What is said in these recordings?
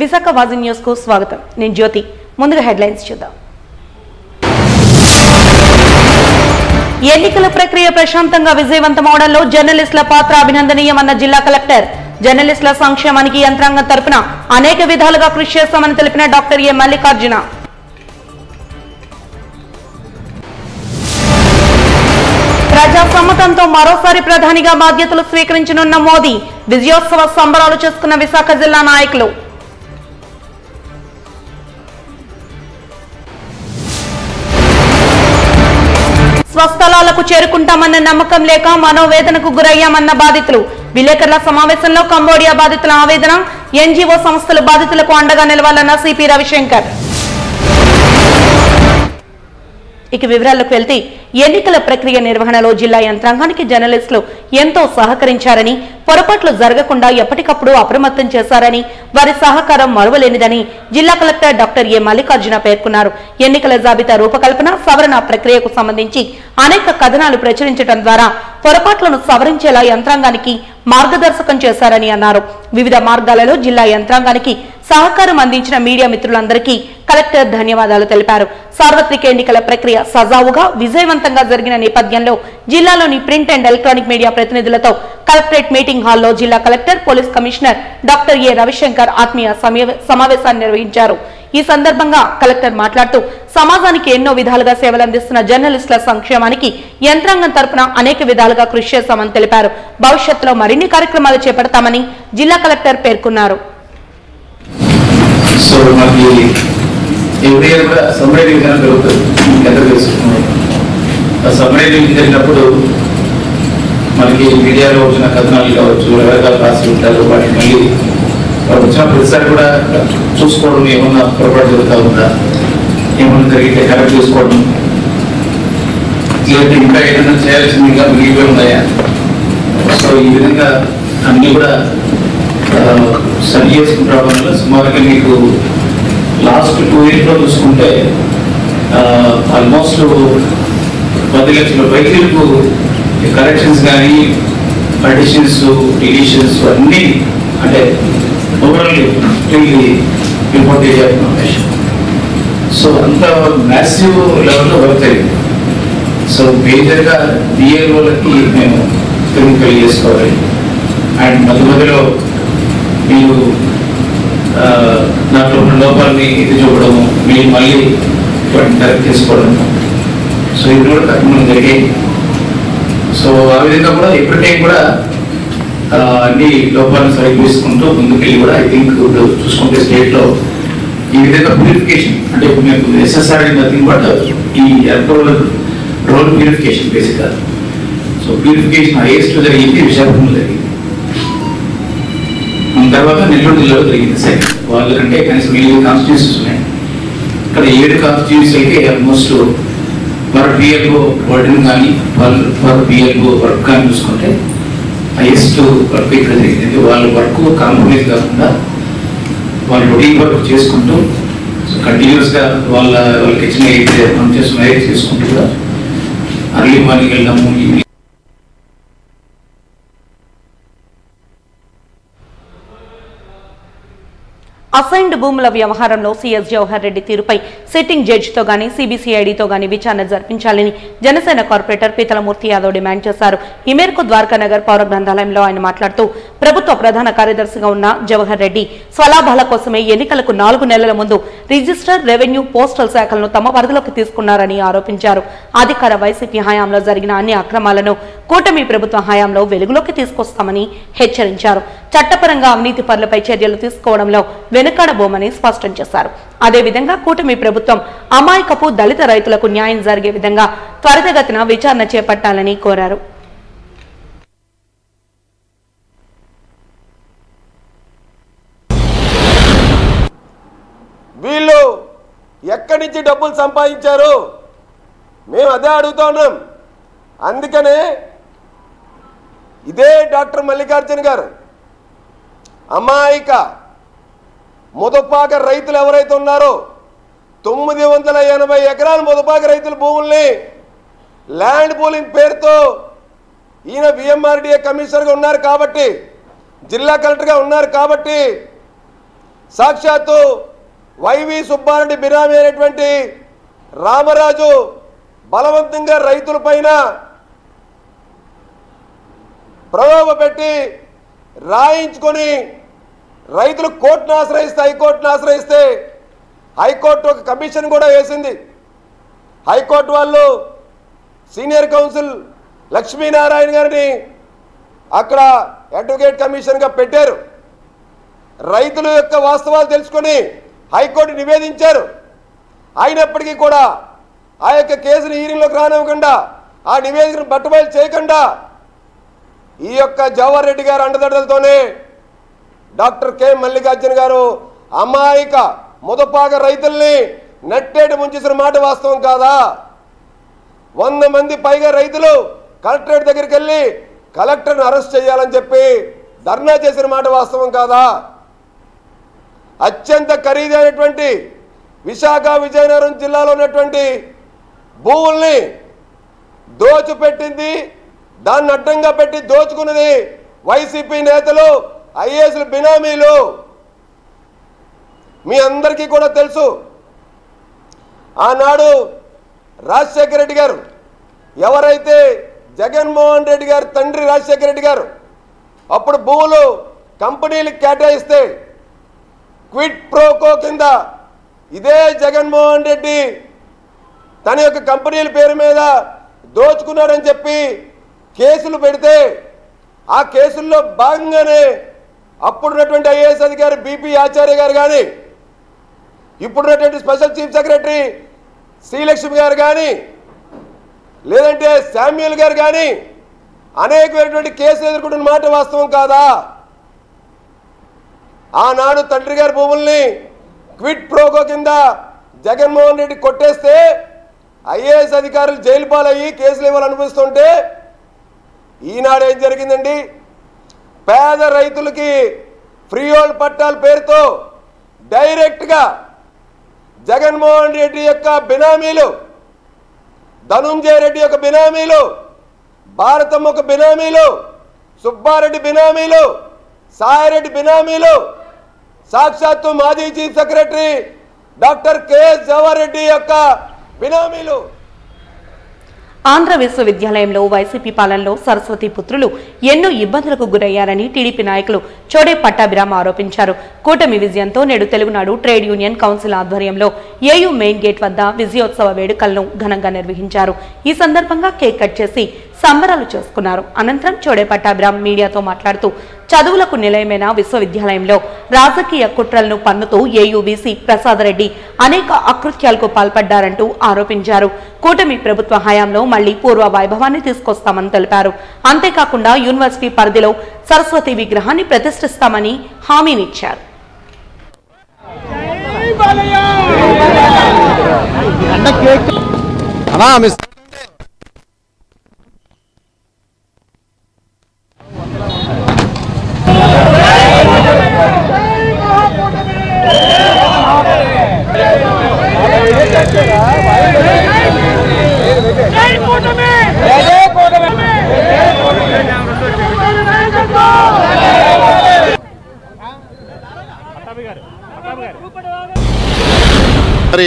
Visakha వాజి news కు స్వాగతం నేను జ్యోతి ముందుగా హెడ్లైన్స్ చూద్దాం ఎన్నికల ప్రక్రియ ప్రశాంతంగా విజయవంతమవడంలో జర్నలిస్టుల పాత్ర అభినందనీయమన్న జిల్లా కలెక్టర్ జర్నలిస్టుల సంక్షేమానికి యంత్రాంగం తరపున అనేక విధాలుగా కృషి చేస్తామని తెలిపిన డాక్టర్ ఏ మల్లికార్జున ప్రజా సమ్మతంతో మరోసారి ప్రధానిగా బాధ్యతలు స్వీకరించనున్న మోదీ విజయోత్సవ సంబరాలు చేసుకున్న విశాఖ జిల్లా నాయకులు స్వస్థలాలకు చేరుకుంటామన్న నమ్మకం లేక మనోవేదనకు గురయ్యామన్న బాధితులు విలేకరుల సమావేశంలో కంబోడియా బాధితుల ఆవేదన ఎన్జీఓ సంస్థలు బాధితులకు అండగా నిలవాలన్న సిపి రవిశంకర్ ఇక వివరాల్లోకి వెళ్తే ఎన్నికల ప్రక్రియ నిర్వహణలో జిల్లా యంత్రాంగానికి జర్నలిస్టులు ఎంతో సహకరించారని పొరపాట్లు జరగకుండా ఎప్పటికప్పుడు అప్రమత్తం చేశారని వారి సహకారం మరువలేనిదని జిల్లా కలెక్టర్ డాక్టర్ ఏ మల్లికార్జున పేర్కొన్నారు ఎన్నికల జాబితా రూపకల్పన సవరణ ప్రక్రియకు సంబంధించి అనేక కథనాలు ప్రచురించడం ద్వారా పొరపాట్లను సవరించేలా యంత్రాంగానికి మార్గదర్శకం చేశారని అన్నారు వివిధ మార్గాలలో జిల్లా యంత్రాంగానికి సహకారం అందించిన మీడియా మిత్రులందరికీ కలెక్టర్ ధన్యవాదాలు తెలిపారు సార్వత్రిక ఎన్నికల ప్రక్రియ సజావుగా విజయవంతంగా జరిగిన నేపథ్యంలో జిల్లాలోని ప్రింట్ అండ్ ఎలక్ట్రానిక్ మీడియా ప్రతినిధులతో కలెక్టరేట్ మీటింగ్ హాల్లో జిల్లా collector police commissioner doctor A Ravishankar ఆత్మీయ సమీవ- సమావేశాన్ని నిర్వహించారు ఈ సందర్భంగా కలెక్టర్ మాట్లాడుతూ సమాజానికి ఎన్నో విధాలుగా సేవలందిస్తున్న జర్నలిస్టుల సంక్షేమానికి యంత్రాంగం తరపున అనేక విధాలుగా కృషి చేస్తామని తెలిపారు భవిష్యత్తులో మరిన్ని కార్యక్రమాలు చేపడతామని జిల్లా కలెక్టర్ పేర్కొన్నారు సో మనకి ఎవ్రీ ఇయర్ కూడా సమ్మరీ రివిజన్ జరుగుతుంది మీకు ఎంత తెలుసుకున్నాం ఆ సమ్మరీ రివిజన్ జరిగినప్పుడు మనకి మీడియాలో వచ్చిన కథనాలు కావచ్చు రకరకాల రాసి ఉంటారు వాటిని మళ్ళీ వాళ్ళు వచ్చిన ప్రతిసారి కూడా చూసుకోవడం ఏమన్నా పొరపాటు జరుగుతూ ఉందా ఏమన్నా జరిగితే కరెక్ట్ చేసుకోవడం లేదంటే ఇంకా ఏదైనా చేయాల్సింది ఇంకా మిగిలిపోయి ఉన్నాయా సో ఈ విధంగా అన్ని కూడా ఆ, సరి చేసుకుంటూ రావడం వల్ల సుమారుగా మీకు లాస్ట్ టూ ఇయర్స్లో చూసుకుంటే ఆల్మోస్ట్ పది లక్షల పైసలకు కరెక్షన్స్ కానీ అడిషన్స్ డిలీషన్స్ అన్నీ అంటే ఓవరాల్ రిపోర్ట్ చేయాల్సిన విషయం సో అంత మ్యాసివ్ లెవెల్లో వర్క్ అయింది సో మేజర్గా డిఎల్ఓలకి మేము తిరుగులు చేసుకోవాలి అండ్ మధ్య మధ్యలో మీరు ఆ, దాంట్లో ఉన్న లోపాలని ఇది చూపడము మీరు మళ్ళీ వాటిని కరెక్ట్ చేసుకోవడం సో ఇది కూడా తప్పకుండా జరిగాయి సో ఆ విధంగా కూడా ఎవ్రీ టైం కూడా ఆ, అన్ని లోపాలను సరి చేసుకుంటూ ముందుకెళ్ళి కూడా ఐ థింక్ ఇప్పుడు చూసుకుంటే స్టేట్లో ఈ విధంగా ప్యూరిఫికేషన్ అంటే ఇప్పుడు మీకు ఎస్ఎస్ఆర్ నథింగ్ బట్ ఈ ఎలక్ట్రోల్ రోల్ ప్యూరిఫికేషన్ బేసిక్గా సో ప్యూరిఫికేషన్ హైయెస్ట్ జరిగింది విశాఖపట్నంలో జరిగింది ఆ తర్వాత నెల్లూరు జిల్లాలో జరిగింది సెకండ్ వాళ్ళకంటే కనీసం ఎనిమిది కాన్స్టిట్యూన్సీస్ ఉన్నాయి ఇక్కడ ఏడు కాన్స్టిట్యూన్సీలకి ఆల్మోస్ట్ పర్ పిఎల్ఓ వర్డన్ కానీ పర్ పర్ పిఎల్ఓ వర్క్ కానీ చూసుకుంటే హైయెస్ట్ వర్క్ ఇక్కడ జరిగింది వాళ్ళ వర్క్ కాంప్రమైజ్ కాకుండా వాళ్ళు రొటీన్ వర్క్ చేసుకుంటూ కంటిన్యూస్గా వాళ్ళ వాళ్ళకి ఇచ్చిన అయితే మనం చేస్తున్న అయితే చేసుకుంటూ కూడా అర్లీ మార్నింగ్ వెళ్ళడము ఈవినింగ్ అసైన్డ్ భూముల వ్యవహారంలో సీఎస్ జవహర్ రెడ్డి తీరుపై సిట్టింగ్ జడ్జితో గాని సిబిసిఐడితో గాని విచారణ జరిపించాలని జనసేన కార్పొరేటర్ పీతలమూర్తి యాదవ్ డిమాండ్ చేశారు ఈ మేరకు ద్వారకా నగర్ పౌర గ్రంథాలయంలో ఆయన మాట్లాడుతూ ప్రభుత్వ ప్రధాన కార్యదర్శిగా ఉన్న జవహర్ రెడ్డి స్వలాభాల కోసమే ఎన్నికలకు నాలుగు నెలల ముందు రిజిస్టర్ రెవెన్యూ పోస్టల్ శాఖలను తమ పరిధిలోకి తీసుకున్నారని ఆరోపించారు అధికార వైసీపీ హయాంలో జరిగిన అన్ని అక్రమాలను కూటమి ప్రభుత్వ హయాంలో వెలుగులోకి తీసుకొస్తామని హెచ్చరించారు చట్టపరంగా అవినీతి పరులపై చర్యలు తీసుకోవడంలో వెనుకాడబోమని స్పష్టం చేశారు అదేవిధంగా కూటమి ప్రభుత్వం అమాయకపు దళిత రైతులకు న్యాయం జరిగే విధంగా త్వరితగతిన విచారణ చేపట్టాలని కోరారు వీళ్ళు ఎక్కడి నుంచి డబ్బులు సంపాదించారు మేము అదే అడుగుతా ఉన్నాం అందుకనే ఇదే డాక్టర్ మల్లికార్జున గారు అమాయక ముదపాక రైతులు ఎవరైతే ఉన్నారో తొమ్మిది వందల ఎనభై ఎకరాల ముదపాక రైతుల భూముల్ని ల్యాండ్ పూలింగ్ పేరుతో ఈయన విఎంఆర్డిఏ కమిషనర్గా ఉన్నారు కాబట్టి జిల్లా కలెక్టర్గా ఉన్నారు కాబట్టి సాక్షాత్తు వైవి సుబ్బారెడ్డి బిరామి అయినటువంటి రామరాజు బలవంతంగా రైతుల పైన ప్రలోభ పెట్టి రాయించుకొని రైతులు కోర్టును ఆశ్రయిస్తే హైకోర్టును ఆశ్రయిస్తే హైకోర్టు ఒక కమిషన్ కూడా వేసింది హైకోర్టు వాళ్ళు సీనియర్ కౌన్సిల్ లక్ష్మీనారాయణ గారిని అక్కడ అడ్వకేట్ కమిషన్గా పెట్టారు రైతుల యొక్క వాస్తవాలు తెలుసుకొని హైకోర్టు నివేదించారు అయినప్పటికీ కూడా ఆ యొక్క కేసుని హీరింగ్లోకి రానివ్వకుండా ఆ నివేదికను బట్టబయలు చేయకుండా ఈ యొక్క జవహర్ రెడ్డి గారు అండదండలతోనే డాక్టర్ కె మల్లికార్జున గారు అమాయక ముదపాక రైతుల్ని నట్టేటి ముంచేసిన మాట వాస్తవం కాదా వంద మంది పైగా రైతులు కలెక్టరేట్ దగ్గరికి వెళ్ళి కలెక్టర్ని అరెస్ట్ చేయాలని చెప్పి ధర్నా చేసిన మాట వాస్తవం కాదా అత్యంత ఖరీదైనటువంటి విశాఖ విజయనగరం జిల్లాలో ఉన్నటువంటి భూముల్ని దోచుపెట్టింది దాన్ని అడ్డంగా పెట్టి దోచుకున్నది వైసీపీ నేతలు ఐఏఎస్లు బినామీలు మీ అందరికీ కూడా తెలుసు ఆనాడు రాజశేఖర రెడ్డి గారు ఎవరైతే జగన్మోహన్ రెడ్డి గారు తండ్రి రాజశేఖర రెడ్డి గారు అప్పుడు భూములు కంపెనీలకు కేటాయిస్తే క్విట్ ప్రోకో కింద ఇదే జగన్మోహన్ రెడ్డి తన యొక్క కంపెనీల పేరు మీద దోచుకున్నాడని చెప్పి కేసులు పెడితే ఆ కేసుల్లో భాగంగానే అప్పుడున్నటువంటి ఐఏఎస్ అధికారి బీపీ ఆచార్య గారు కానీ ఇప్పుడున్నటువంటి స్పెషల్ చీఫ్ సెక్రటరీ శ్రీలక్ష్మి గారు కానీ లేదంటే శామ్యుల్ గారు కానీ అనేకమైనటువంటి కేసులు ఎదుర్కొంటున్న మాట వాస్తవం కాదా ఆనాడు తండ్రి గారి భూముల్ని క్విట్ ప్రోగో కింద జగన్మోహన్ రెడ్డి కొట్టేస్తే ఐఏఎస్ అధికారులు జైలు పాలయ్యి కేసులు ఇవ్వాలనిపిస్తుంటే ఈనాడు ఏం జరిగిందండి పేద రైతులకి ఫ్రీ హోల్డ్ పట్టాల పేరుతో డైరెక్ట్గా జగన్మోహన్ రెడ్డి యొక్క బినామీలు ధనుంజయ రెడ్డి యొక్క బినామీలు భారతమ్మ ఒక బినామీలు సుబ్బారెడ్డి బినామీలు సాయిరెడ్డి బినామీలు సాక్షాత్తు మాజీ chief secretary doctor KS Jawahar Reddy యొక్క బినామీలు ఆంధ్ర విశ్వవిద్యాలయంలో వైసీపీ పాలనలో సరస్వతి పుత్రులు ఎన్నో ఇబ్బందులకు గురయ్యారని టీడీపీ నాయకులు చోడే పట్టాభిరామ్ ఆరోపించారు కూటమి విజయంతో నేడు తెలుగునాడు ట్రేడ్ యూనియన్ కౌన్సిల్ ఆధ్వర్యంలో ఏయూ మెయిన్ గేట్ వద్ద విజయోత్సవ వేడుకలను ఘనంగా నిర్వహించారు ఈ సందర్భంగా కేక్ కట్ చేసి సంబరాలు చేసుకున్నారు అనంతరం చోడే పట్టాభిరామ్ మీడియాతో మాట్లాడుతూ చదువులకు నిలయమైన విశ్వవిద్యాలయంలో రాజకీయ కుట్రలను పన్నుతూ ఏయూవీసీ ప్రసాద్ రెడ్డి అనేక అకృత్యాలకు పాల్పడ్డారంటూ ఆరోపించారు కూటమి ప్రభుత్వ హయాంలో మళ్లీ పూర్వ వైభవాన్ని తీసుకొస్తామని తెలిపారు అంతేకాకుండా యూనివర్సిటీ పరిధిలో సరస్వతి విగ్రహాన్ని ప్రతిష్ఠిస్తామని హామీనిచ్చారు అన్నా మిస్ మరి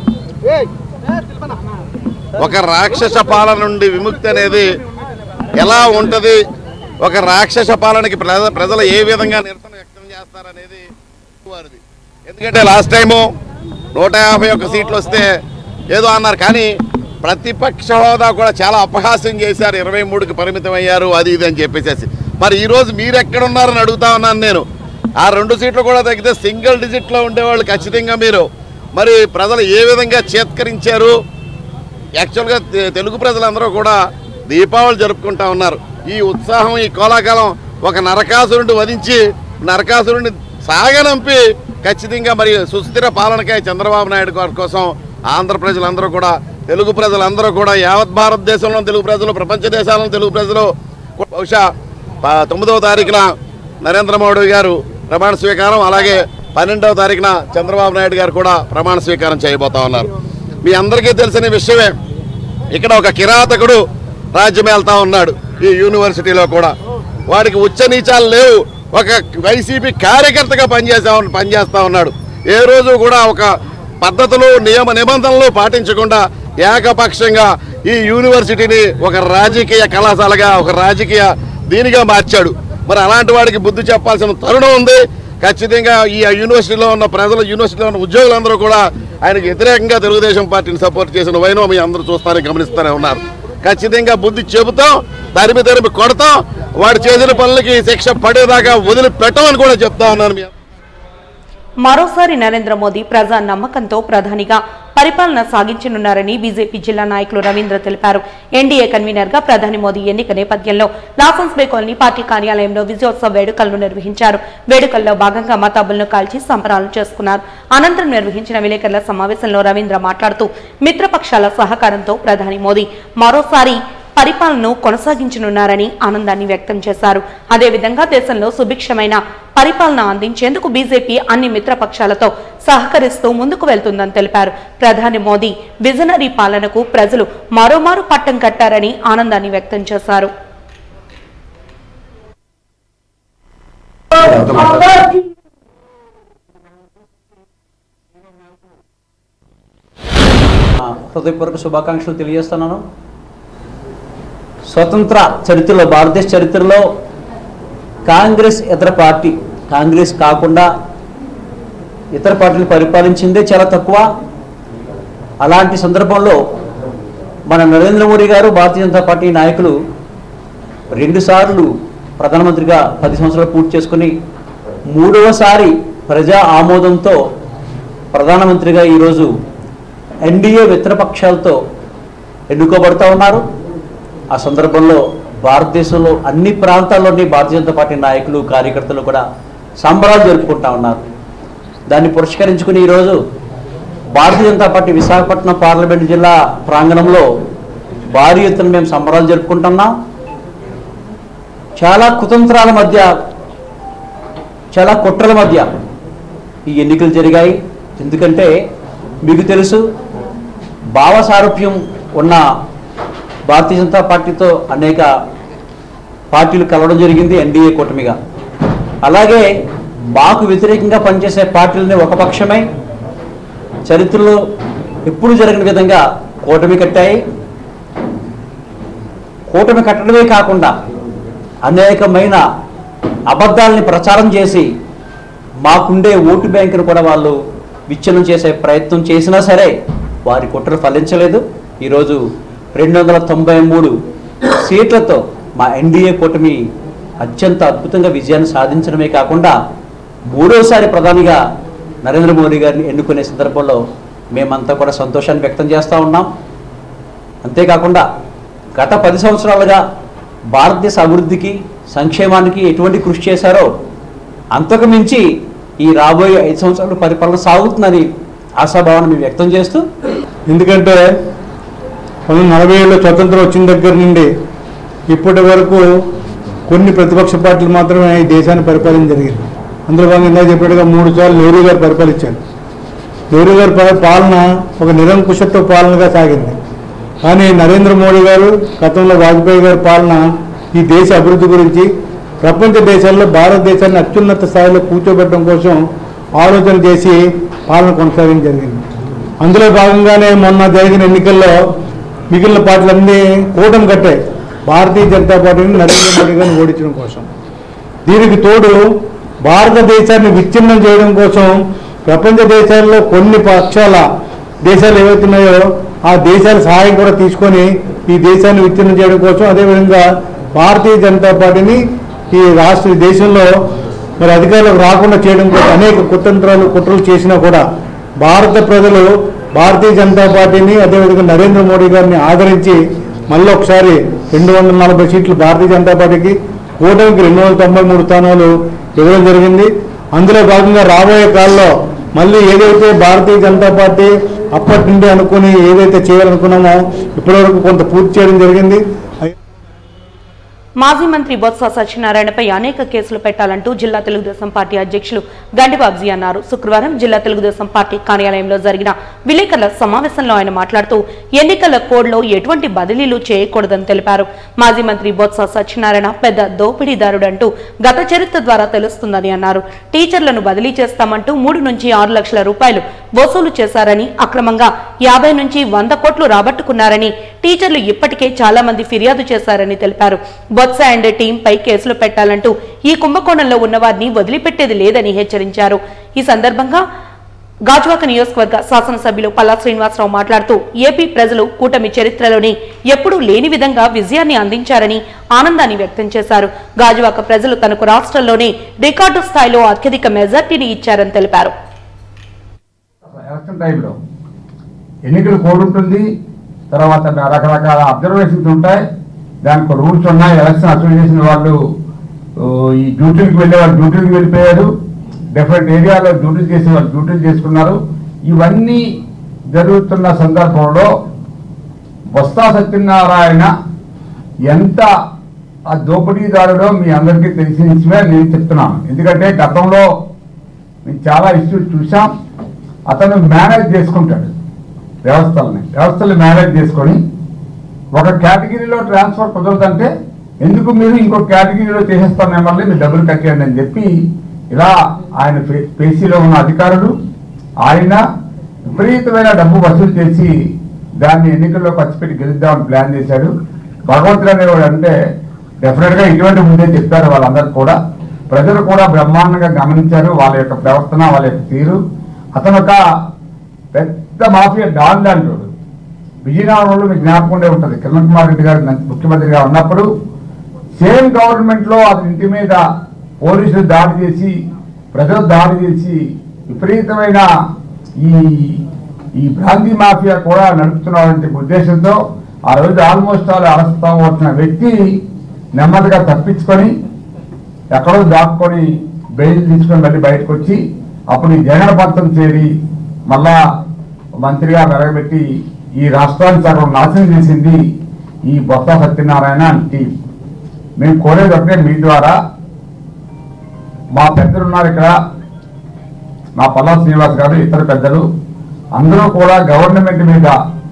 ఒక రాక్షస పాలన నుండి విముక్తి అనేది ఎలా ఉంటుంది ఒక రాక్షస పాలనకి ప్రజ ప్రజలు ఏ విధంగా నిరసన వ్యక్తం చేస్తారనేది వారిది ఎందుకంటే లాస్ట్ టైము నూట యాభై ఒక్క సీట్లు వస్తే ఏదో అన్నారు కానీ ప్రతిపక్ష హోదా కూడా చాలా అపహాస్యం చేశారు ఇరవై మూడుకి పరిమితం అయ్యారు అది ఇది అని చెప్పేసి మరి ఈరోజు మీరు ఎక్కడ ఉన్నారని అడుగుతా ఉన్నాను నేను ఆ రెండు సీట్లు కూడా తగ్గితే సింగిల్ డిజిట్లో ఉండేవాళ్ళు ఖచ్చితంగా మీరు మరి ప్రజలు ఏ విధంగా చేత్కరించారు యాక్చువల్గా తె- తెలుగు ప్రజలందరూ కూడా దీపావళి జరుపుకుంటా ఉన్నారు ఈ ఉత్సాహం ఈ కోలాకాలం ఒక నరకాసురుడిని వధించి నరకాసురుడిని సాగనంపి ఖచ్చితంగా మరి సుస్థిర పాలనకై చంద్రబాబు నాయుడు గారి కోసం ఆంధ్ర ప్రజలందరూ కూడా తెలుగు ప్రజలందరూ కూడా యావత్ భారతదేశంలో తెలుగు ప్రజలు ప్రపంచ దేశాలలో తెలుగు ప్రజలు బహుశా ప- తొమ్మిదవ తారీఖున నరేంద్ర మోడీ గారు ప్రమాణ స్వీకారం అలాగే పన్నెండవ తారీఖున చంద్రబాబు నాయుడు గారు కూడా ప్రమాణ స్వీకారం చేయబోతా ఉన్నారు మీ అందరికీ తెలిసిన విషయమే ఇక్కడ ఒక కిరాతకుడు రాజ్యం వెళ్తా ఉన్నాడు ఈ యూనివర్సిటీలో కూడా వాడికి ఉచ్చ నీచాలు లేవు ఒక వైసీపీ కార్యకర్తగా పనిచేసా పనిచేస్తా ఉన్నాడు ఏ రోజు కూడా ఒక పద్ధతులు నియమ నిబంధనలు పాటించకుండా ఏకపక్షంగా ఈ యూనివర్సిటీని ఒక రాజకీయ కళాశాలగా ఒక రాజకీయ దీనిగా మార్చాడు మరి అలాంటి వాడికి బుద్ధి చెప్పాల్సిన తరుణం ఉంది ఖచ్చితంగా ఈ యూనివర్సిటీలో ఉన్న ప్రజలు యూనివర్సిటీలో ఉన్న ఉద్యోగులందరూ కూడా ఆయనకు వ్యతిరేకంగా తెలుగుదేశం పార్టీని సపోర్ట్ చేసిన వైనం మీ అందరూ చూస్తారని గమనిస్తూనే ఉన్నారు ఖచ్చితంగా బుద్ధి చెబుతాం తరిమి తరిమి కొడతాం వాడు చేసిన పనులకి శిక్ష పడేదాకా వదిలిపెట్టమని కూడా చెప్తా ఉన్నాను మీ మరోసారి నరేంద్ర మోదీ ప్రజా నమ్మకంతో ప్రధానిగా పరిపాలన సాగించనున్నారని బీజేపీ జిల్లా నాయకులు రవీంద్ర తెలిపారు ఎన్డీఏ కన్వీనర్ గా ప్రధాని మోదీ ఎన్నిక నేపథ్యంలో లాసన్స్ బే కాలనీ పార్టీ కార్యాలయంలో విజయోత్సవ వేడుకలను నిర్వహించారు వేడుకల్లో భాగంగా మతాబులను కాల్చి సంబరాలు చేసుకున్నారు అనంతరం నిర్వహించిన విలేకరుల సమావేశంలో రవీంద్ర మాట్లాడుతూ మిత్రపక్షాల సహకారంతో ప్రధాని మోదీ మరోసారి పరిపాలనను కొనసాగించనున్నారని ఆనందాన్ని వ్యక్తం చేశారు అదేవిధంగా దేశంలో సుభిక్షమైన పరిపాలన అందించేందుకు బీజేపీ అన్ని మిత్రపక్షాలతో సహకరిస్తూ ముందుకు వెళ్తుందని తెలిపారు ప్రధాని మోదీ విజనరీ పాలనకు ప్రజలు మరోమారు పట్టం కట్టారని ఆనందాన్ని వ్యక్తం చేశారు హృదయపూర్వక శుభాకాంక్షలు తెలియజేస్తున్నాను స్వతంత్ర చరిత్రలో భారతదేశ చరిత్రలో కాంగ్రెస్ ఇతర పార్టీ కాంగ్రెస్ కాకుండా ఇతర పార్టీలు పరిపాలించిందే చాలా తక్కువ అలాంటి సందర్భంలో మన నరేంద్ర మోడీ గారు భారతీయ జనతా పార్టీ నాయకులు రెండుసార్లు ప్రధానమంత్రిగా పది సంవత్సరాలు పూర్తి చేసుకుని మూడవసారి ప్రజా ఆమోదంతో ప్రధానమంత్రిగా ఈరోజు ఎన్డీఏ మిత్రపక్షాలతో ఎన్నుకోబడతా ఉన్నారు ఆ సందర్భంలో భారతదేశంలో అన్ని ప్రాంతాల్లోని భారతీయ జనతా పార్టీ నాయకులు కార్యకర్తలు కూడా సంబరాలు జరుపుకుంటా ఉన్నారు దాన్ని పురస్కరించుకుని ఈరోజు భారతీయ జనతా పార్టీ విశాఖపట్నం పార్లమెంట్ జిల్లా ప్రాంగణంలో భారీ ఎత్తున మేము సంబరాలు జరుపుకుంటున్నాం చాలా కుతంత్రాల మధ్య చాలా కుట్రల మధ్య ఈ ఎన్నికలు జరిగాయి ఎందుకంటే మీకు తెలుసు భావ సారూప్యం ఉన్న భారతీయ జనతా పార్టీతో అనేక పార్టీలు కలవడం జరిగింది ఎన్డీఏ కూటమిగా అలాగే మాకు వ్యతిరేకంగా పనిచేసే పార్టీలని ఒక పక్షమై చరిత్రలో ఎప్పుడు జరిగిన విధంగా కూటమి కట్టాయి కూటమి కట్టడమే కాకుండా అనేకమైన అబద్ధాలని ప్రచారం చేసి మాకుండే ఓటు బ్యాంకును కూడా వాళ్ళు విచ్ఛిన్నం చేసే ప్రయత్నం చేసినా సరే వారి కుట్ర ఫలించలేదు ఈరోజు రెండు వందల తొంభై మూడు సీట్లతో మా ఎన్డీఏ కూటమి అత్యంత అద్భుతంగా విజయాన్ని సాధించడమే కాకుండా మూడోసారి ప్రధానిగా నరేంద్ర మోడీ గారిని ఎన్నుకునే సందర్భంలో మేమంతా కూడా సంతోషాన్ని వ్యక్తం చేస్తూ ఉన్నాం అంతేకాకుండా గత పది సంవత్సరాలుగా భారతదేశ అభివృద్ధికి సంక్షేమానికి ఎటువంటి కృషి చేశారో అంతకు మించి ఈ రాబోయే ఐదు సంవత్సరాలు పరిపాలన సాగుతుందని ఆశాభావాన్ని మేము వ్యక్తం చేస్తూ ఎందుకంటే పంతొమ్మిది నలభై ఏళ్ళలో స్వతంత్రం వచ్చిన దగ్గర నుండి ఇప్పటి వరకు కొన్ని ప్రతిపక్ష పార్టీలు మాత్రమే ఈ దేశాన్ని పరిపాలన జరిగింది అందులో భాగంగా ఇందాక చెప్పినట్టుగా మూడు సార్లు నెహ్రూ గారు పరిపాలించారు నెహ్రూ గారి పా- పాలన ఒక నిరంకుశత్వ పాలనగా సాగింది కానీ నరేంద్ర మోడీ గారు గతంలో వాజ్పేయి గారి పాలన ఈ దేశ అభివృద్ధి గురించి ప్రపంచ దేశాల్లో భారతదేశాన్ని అత్యున్నత స్థాయిలో కూర్చోబెట్టడం కోసం ఆలోచన చేసి పాలన కొనసాగడం జరిగింది అందులో భాగంగానే మొన్న జరిగిన ఎన్నికల్లో మిగిలిన పార్టీలన్నీ కూటమి కట్టాయి భారతీయ జనతా పార్టీని నరేంద్ర మోడీ గారిని ఓడించడం కోసం దీనికి తోడు భారతదేశాన్ని విచ్ఛిన్నం చేయడం కోసం ప్రపంచ దేశాల్లో కొన్ని పక్షాల దేశాలు ఏవైతున్నాయో ఆ దేశాల సహాయం కూడా తీసుకొని ఈ దేశాన్ని విచ్ఛిన్నం చేయడం కోసం అదేవిధంగా భారతీయ జనతా పార్టీని ఈ రాష్ట్ర ఈ దేశంలో మరి అధికారులకు రాకుండా చేయడం కోసం అనేక కుతంత్రాలు కుట్రలు చేసినా కూడా భారత ప్రజలు భారతీయ జనతా పార్టీని అదేవిధంగా నరేంద్ర మోడీ గారిని ఆదరించి మళ్ళీ ఒకసారి రెండు వందల నలభై సీట్లు భారతీయ జనతా పార్టీకి కూటమికి రెండు వందల తొంభై మూడు స్థానాలు ఇవ్వడం జరిగింది అందులో భాగంగా రాబోయే కాలంలో మళ్ళీ ఏదైతే భారతీయ జనతా పార్టీ అప్పటి నుండి అనుకుని ఏదైతే చేయాలనుకున్నామో ఇప్పటివరకు కొంత పూర్తి చేయడం జరిగింది మాజీ మంత్రి బొత్స సత్యనారాయణపై అనేక కేసులు పెట్టాలంటూ జిల్లా తెలుగుదేశం పార్టీ అధ్యక్షులు గండిబాబ్జీ అన్నారు శుక్రవారం జిల్లా తెలుగుదేశం పార్టీ కార్యాలయంలో జరిగిన విలేకరుల సమావేశంలో ఆయన మాట్లాడుతూ ఎన్నికల కోడ్లో ఎటువంటి బదిలీలు చేయకూడదని తెలిపారు మాజీ మంత్రి బొత్స సత్యనారాయణ పెద్ద దోపిడీదారుడంటూ గత చరిత్ర ద్వారా తెలుస్తుందని అన్నారు టీచర్లను బదిలీ చేస్తామంటూ మూడు నుంచి ఆరు లక్షల రూపాయలు వసూలు చేశారని అక్రమంగా యాభై నుంచి వంద కోట్లు రాబట్టుకున్నారని టీచర్లు ఇప్పటికే చాలా మంది ఫిర్యాదు చేశారని తెలిపారు బొత్స అండ్ టీంపై కేసులు పెట్టాలంటూ ఈ కుంభకోణంలో ఉన్నవారిని వదిలిపెట్టేది లేదని హెచ్చరించారు ఈ సందర్భంగా గాజువాక నియోజకవర్గ శాసనసభ్యులు పల్లా శ్రీనివాసరావు మాట్లాడుతూ ఏపీ ప్రజలు కూటమి చరిత్రలోని ఎప్పుడూ లేని విధంగా విజయాన్ని అందించారని ఆనందాన్ని వ్యక్తం చేశారు గాజువాక ప్రజలు తనకు రాష్ట్రంలోనే రికార్డు స్థాయిలో అత్యధిక మెజార్టీని ఇచ్చారని తెలిపారు ఎలక్షన్ టైంలో ఎన్నికల కోడ్ ఉంటుంది తర్వాత రకరకాల అబ్జర్వేషన్స్ ఉంటాయి దానికి రూల్స్ ఉన్నాయి ఎలక్షన్ అసోసియేషన్ వాళ్ళు ఓ, ఈ డ్యూటీలకు వెళ్ళే వాళ్ళు డ్యూటీలకు వెళ్ళిపోయారు డిఫరెంట్ ఏరియాలో డ్యూటీలు చేసే వాళ్ళు డ్యూటీలు చేసుకున్నారు ఇవన్నీ జరుగుతున్న సందర్భంలో బొత్స సత్యనారాయణ ఎంత ఆ దోపిడీదారుడో మీ అందరికీ తెలిసిన విషయమే నేను చెప్తున్నాను ఎందుకంటే గతంలో మేము చాలా ఇష్యూస్ చూసాం అతను మేనేజ్ చేసుకుంటాడు వ్యవస్థల్ని వ్యవస్థలు మేనేజ్ చేసుకొని ఒక కేటగిరీలో ట్రాన్స్ఫర్ కుదరదంటే ఎందుకు మీరు ఇంకో కేటగిరీలో చేసేస్తాం మిమ్మల్ని మీరు డబ్బులు కట్టేయండి అని చెప్పి ఇలా ఆయన పే- పేసీలో ఉన్న అధికారులు ఆయన విపరీతమైన డబ్బు వసూలు చేసి దాన్ని ఎన్నికల్లో ఖర్చు పెట్టి గెలుద్దామని ప్లాన్ చేశాడు భగవంతుడు అనేవాడు అంటే డెఫినెట్ గా ఇటువంటి ముందే చెప్పారు వాళ్ళందరూ కూడా ప్రజలు కూడా బ్రహ్మాండంగా గమనించారు వాళ్ళ యొక్క ప్రవర్తన వాళ్ళ యొక్క తీరు అతను ఒక పెద్ద మాఫియా డాన్ లాంటి విజయనగరంలో మీకు జ్ఞాపకం ఉండే ఉంటుంది కిరణ్ కుమార్ రెడ్డి గారు మంత్రి- ముఖ్యమంత్రిగా ఉన్నప్పుడు సేమ్ గవర్నమెంట్ లో అతని ఇంటి మీద పోలీసులు దాడి చేసి ప్రజలు దాడి చేసి విపరీతమైన ఈ ఈ బ్రాంతి మాఫియా కూడా నడుపుతున్నారనే ఉద్దేశంతో ఆ రోజు ఆల్మోస్ట్ ఆల్ అరెస్ట్ వచ్చిన వ్యక్తి నెమ్మదిగా తప్పించుకొని ఎక్కడో దాక్కొని బెయిల్ తీసుకొని మళ్ళీ బయటకు వచ్చి అప్పుడు ఈ జగన్ పంతం చేరి మళ్ళా మంత్రిగా వెలగబెట్టి ఈ రాష్ట్రాన్ని సగం నాశనం చేసింది ఈ బొత్స సత్యనారాయణ అండ్ టీం మేము కోరేది ఒకటే మీ ద్వారా మా పెద్దలు ఉన్నారు ఇక్కడ మా పల్లా శ్రీనివాస్ గారు ఇతర పెద్దలు అందరూ కూడా గవర్నమెంట్ మీద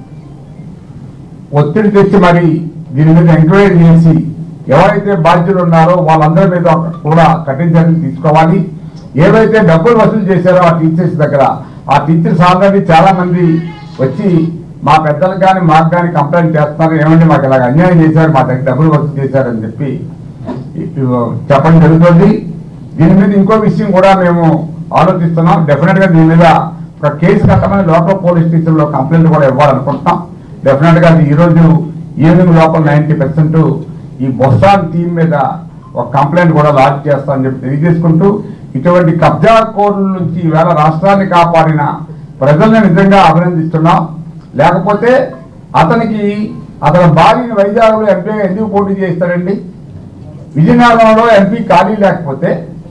ఒత్తిడి తెచ్చి మరి దీని మీద ఎంక్వైరీ చేసి ఎవరైతే బాధ్యులు ఉన్నారో వాళ్ళందరి మీద కూడా కఠిన చర్యలు తీసుకోవాలి ఏవైతే డబ్బులు వసూలు చేశారో ఆ టీచర్స్ దగ్గర ఆ టీచర్స్ ఆల్రెడీ చాలా మంది వచ్చి మా పెద్దలకు కానీ మాకు కానీ కంప్లైంట్ చేస్తున్నారు ఏమంటే మాకు ఇలాగ అన్యాయం చేశారు మా దగ్గర డబ్బులు వసూలు చేశారని చెప్పి ఇ- చెప్పడం జరుగుతుంది దీని మీద ఇంకో విషయం కూడా మేము ఆలోచిస్తున్నాం డెఫినెట్ గా దీని మీద ఒక కేసు కట్టమని లోకల్ పోలీస్ స్టేషన్ లో కంప్లైంట్ కూడా ఇవ్వాలనుకుంటున్నాం డెఫినెట్ గా అది ఈ రోజు ఈవినింగ్ లోపల నైన్టీ పర్సెంట్ ఈ బొస్సాన్ టీం మీద ఒక కంప్లైంట్ కూడా లాంచ్ చేస్తామని చెప్పి తెలియజేసుకుంటూ ఇటువంటి కబ్జా కోర్ల నుంచి ఈవేళ రాష్ట్రాన్ని కాపాడిన ప్రజల్ని నిజంగా అభినందిస్తున్నాం లేకపోతే అతనికి అతని భార్యని వైజాగ్లో ఎంపీ ఎందుకు పోటీ చేస్తాడండి విజయనగరంలో ఎంపీ ఖాళీ లేకపోతే